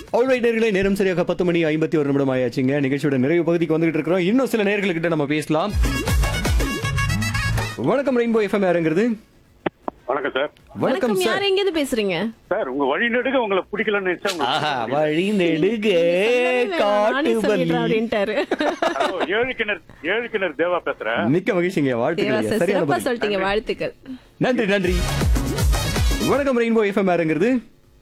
Alright நேர்களே நேரம் சரியாக பத்து மணி ஐம்பத்தி ஒரு நிமிடம் ஆயாச்சுங்க நிகழ்ச்சியோட நிறைவு பகுதிக்கு வந்துகிட்டு இருக்கிறோம் இன்னும் சில நேர்கள்கிட்ட நம்ம பேசலாம் வணக்கம் ரெயின்போ எஃப்எம் யாருங்கிறது வணக்கம் சார் வணக்கம் வணக்கம் சார் யார் எங்க இருந்து பேசுறீங்க சார் உங்க வழி நெடுக உங்களை பிடிக்கலன்னு நினைச்சா உங்களுக்கு ஆஹா வழி நெடுக நானே காட்டு சொல்லிடுறேன் வழி அப்படின்ட்டாரு ஹலோ, ஏழு கிணறு ஏழு கிணறு தேவா பேசுறேன் மிக்க மகிழ்ச்சிங்க தேவா வாழ்த்துக்கள் சார் சரியான சிறப்பா பதில். சொல்லிட்டீங்க வாழ்த்துக்கள் நன்றி நன்றி வணக்கம் ரெயின்போ எஃப்எம் யாருங்கிறது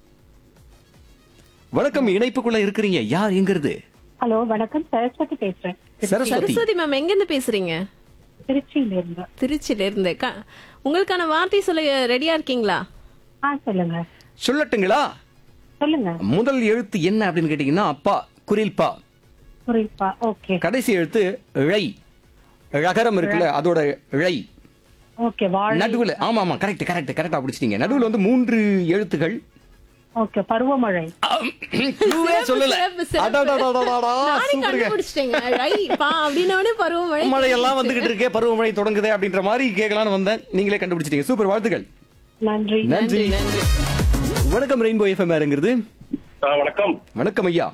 வணக்கம் இணைப்புக்குள்ள இருக்கிறீங்க யார் எங்கிறது ஹலோ வணக்கம் சரஸ்வதி பேசுறேன் சரஸ்வதி சரஸ்வதி மேம் எங்க இருந்து பேசுறீங்க திருச்சியில இருந்து திருச்சியில இருந்து க- உங்களுக்கான வார்த்தை சொல்ல ரெடியா இருக்கீங்களா ஆ சொல்லுங்க சொல்லட்டுங்களா சொல்லுங்க முதல் எழுத்து என்ன அப்படின்னு கேட்டீங்கன்னா அப்பா குரில்பா புரியுப்பா ஓகே கடைசி எழுத்து ழை ழகரம் இருக்குல்ல அதோட ழை ஓகே வாழை நடுவுல ஆமா ஆமா கரெக்ட் கரெக்ட் கரெக்டா பிடிச்சிட்டீங்க நடுவுல வந்து மூன்று எழுத்துகள் ஓகே பருவமழை clue-வே சொல்லல சிறப்பு, சிறப்பு. அடடடடடடா, நானே சூப்பருங்க. கண்டுபிடிச்சிட்டேங்க ரை பா அப்படின்னோடனே பருவமழை மழையெல்லாம் வந்துகிட்டு இருக்கே பருவமழை தொடங்குதே அப்படின்ற மாதிரி கேட்கலாம்னு வந்தேன் நீங்களே கண்டுபிடிச்சிட்டீங்க சூப்பர் வாழ்த்துக்கள் நன்றி நன்றி நன்றி வணக்கம் ரெயின்போ எஃப்எம் யாருங்கிறது ஆ, வணக்கம் வணக்கம் ஐயா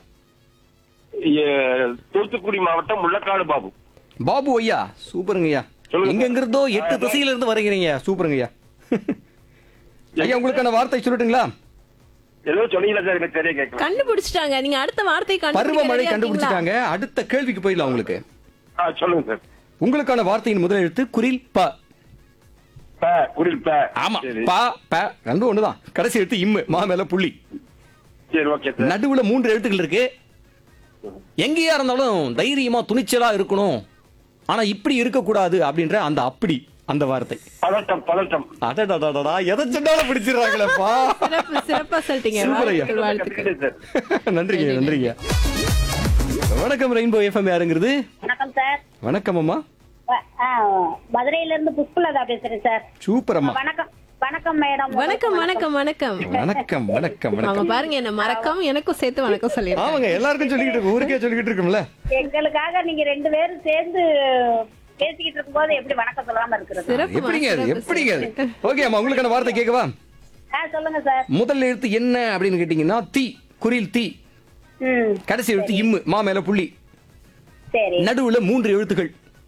ஏ, தூத்துக்குடி மாவட்டம் முள்ளக்காடு பாபு பாபு ஐயா சூப்பருங்க ஐயா சொல்லுங்க. எங்க எங்கிருந்தோ எட்டு திசையில இருந்து வருகிறீங்க சூப்பருங்க ஐயா ஐயா உங்களுக்கான வார்த்தை சொல்லட்டுங்களா ஏதோ சொன்னீங்களா சார் எனக்கு தெரிய கேட்கல கண்டுபிடிச்சிட்டாங்க நீங்க அடுத்த வார்த்தை பருவமழை கண்டுபிடிக்க கண்டுபிடிச்சிட்டாங்க அடுத்த கேள்விக்கு போயிடலாம் உங்களுக்கு ஆ சொல்லுங்க சார் உங்களுக்கான வார்த்தையின் முதல் எழுத்து குரில் ப ப குரில் ப ஆமா சரி ப ப ரெண்டும் ஒண்ணுதான் கடைசி எழுத்து இம்மு மா மேல புள்ளி சரி ஓகே சார் நடுவுல மூன்று எழுத்துக்கள் இருக்கு எங்கேயா இருந்தாலும் தைரியமா துணிச்சலா இருக்கணும் ஆனா இப்படி இருக்க கூடாது அப்படின்ற அந்த அப்படி அந்த வார்த்தை பதட்டம் பதட்டம் அடடடடடா எதை சொன்னாலும் பிடிச்சிடுறாங்களேப்பா சிறப்பு சிறப்பா சொல்லிட்டீங்க சூப்பர் ஐயா. வாழ்த்துக்கள் வாழ்த்துக்கள் சார் நன்றிங்க நன்றிங்க வணக்கம் ரெயின்போ எஃப்எம் யாருங்கிறது வணக்கம் சார் வணக்கம் அம்மா வ- ஆ, மதுரையில இருந்து புஷ்பலதா பேசுறேன் சார் சூப்பர் அம்மா வணக்கம் வணக்கம் மேடம் வணக்கம் வணக்கம் வணக்கம் வணக்கம் வணக்கம் அவங்க வணக்கம் பாருங்க என்ன மறக்காம எனக்கும் சேர்த்து வணக்கம் சொல்லிடுறேன் ஆமாங்க எல்லாருக்கும் சொல்லிக்கிட்டு இருக்கு ஊருக்கே சொல்லிக்கிட்டு இருக்கோம்ல எங்களுக்காக நீங்க ரெண்டு பேரும் சேர்ந்து பேசிக்கிட்டு இருக்கும்போது எப்படி வணக்கம் சொல்லாம இருக்கிறது சிறப்பு எப்படிங்க அது சிறப்பு, எப்படிங்க அது சிறப்பு. ஓகே அம்மா உங்களுக்கான வார்த்தை கேட்கவா ஆ சொல்லுங்க சார் முதல் எழுத்து என்ன அப்படின்னு கேட்டீங்கன்னா தீ குரில் தீ ம் கடைசி எழுத்து இம்மு மா மேல புள்ளி சரி நடுவுல மூன்று எழுத்துக்கள்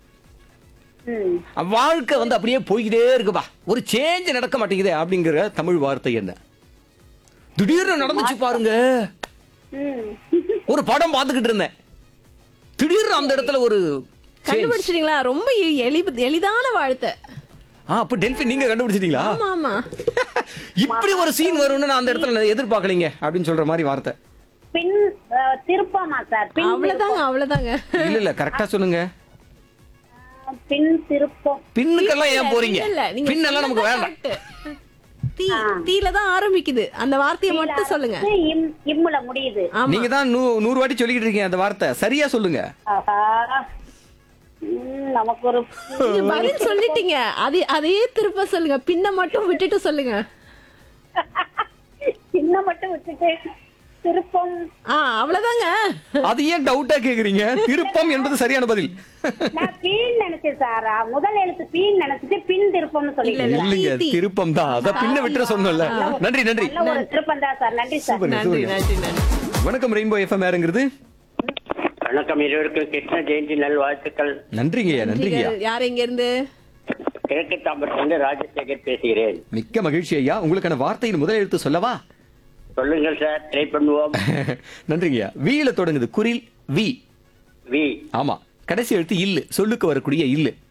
ம் வாழ்க்கை வந்து அப்படியே போய்கிட்டே இருக்குப்பா ஒரு சேஞ்ச் நடக்க மாட்டேங்குதே அப்படிங்கிற தமிழ் வார்த்தை என்ன திடீர்னு நடந்துச்சு பாருங்க ம் ஒரு படம் பார்த்துக்கிட்டு இருந்தேன் திடீர்னு அந்த இடத்துல ஒரு change. கண்டுபிடிச்சிட்டீங்களா ரொம்ப எ- எளி எளிதான வாழ்த்தை ஆ அப்ப டெல்பி நீங்க கண்டுபிடிச்சிட்டீங்களா ஆமா ஆமா இப்படி ஒரு சீன் வரும்னு நான் அந்த இடத்துல எதிர்பார்க்கலீங்க அப்படின்னு சொல்ற மாதிரி வார்த்தை பின் ஆ, திருப்பமா சார் பின் அவ்வளவுதாங்க அவ்வளவுதாங்க இல்ல இல்ல கரெக்டா சொல்லுங்க திருப்பம். பின் திருப்பம் பின்னுக்கெல்லாம் ஏன் போறீங்க இல்ல, நீங்க பின்னெல்லாம் நமக்கு சொன்னது வேண்டாம் correct. தீ தீல தான் ஆரம்பிக்குது அந்த வார்த்தையை மட்டும் சொல்லுங்க இம் இம்முல முடியுது ஆமா நீங்க தான் நூ- நூறு வாட்டி சொல்லிக்கிட்டு இருக்கீங்க அந்த வார்த்தை சரியா சொல்லுங்க ஆஹா ம், நமக்கு ஒரு நீங்க பதில் சொல்லிட்டீங்க அது அதையே திருப்ப சொல்லுங்க பின்ன மட்டும் விட்டுட்டு சொல்லுங்க சின்ன மட்டும் விட்டுட்டு திருப்பம் ஆ அவ்வளவுதாங்க அது ஏன் டவுட்டா கேக்குறீங்க திருப்பம் என்பது சரியான பதில் நான் பீன் நினைச்சேன் சார் முதல் எழுத்து பீன் நினைச்சிட்டு பின் திருப்பம்னு இல்ல, சொல்லிட்டேன் இல்ல. இல்லைங்க தீ, தீ. திருப்பம் தான் அதான் பின்ன விட்டுற சொன்னல நன்றி நன்றி நல்ல ஒரு திருப்பம் தான் சார் நன்றி சார் சூப்பர் நன்றி சூப்பர் நன்றி நன்றி வணக்கம் ரெயின்போ எஃப்எம் யாருங்கிறது வணக்கம் இருவருக்கும் கிருஷ்ண ஜெயந்தி நல்வாழ்த்துக்கள் நன்றிங்கய்யா நன்றிங்கய்யா யார் எங்க இருந்து கிழக்கு தாம்பரத்திலிருந்து ராஜசேகர் பேசுகிறேன் மிக்க மகிழ்ச்சி ஐயா உங்களுக்கான வார்த்தையின் முதல் எழுத்து சொல்லவா சொல்லுங்கள் சார் ட்ரை பண்ணுவோம் நன்றிங்கய்யா வீல தொடங்குது குரில் வி வி ஆமா கடைசி எழுத்து இல்லு சொல்லுக்கு வரக்கூடிய இல்லு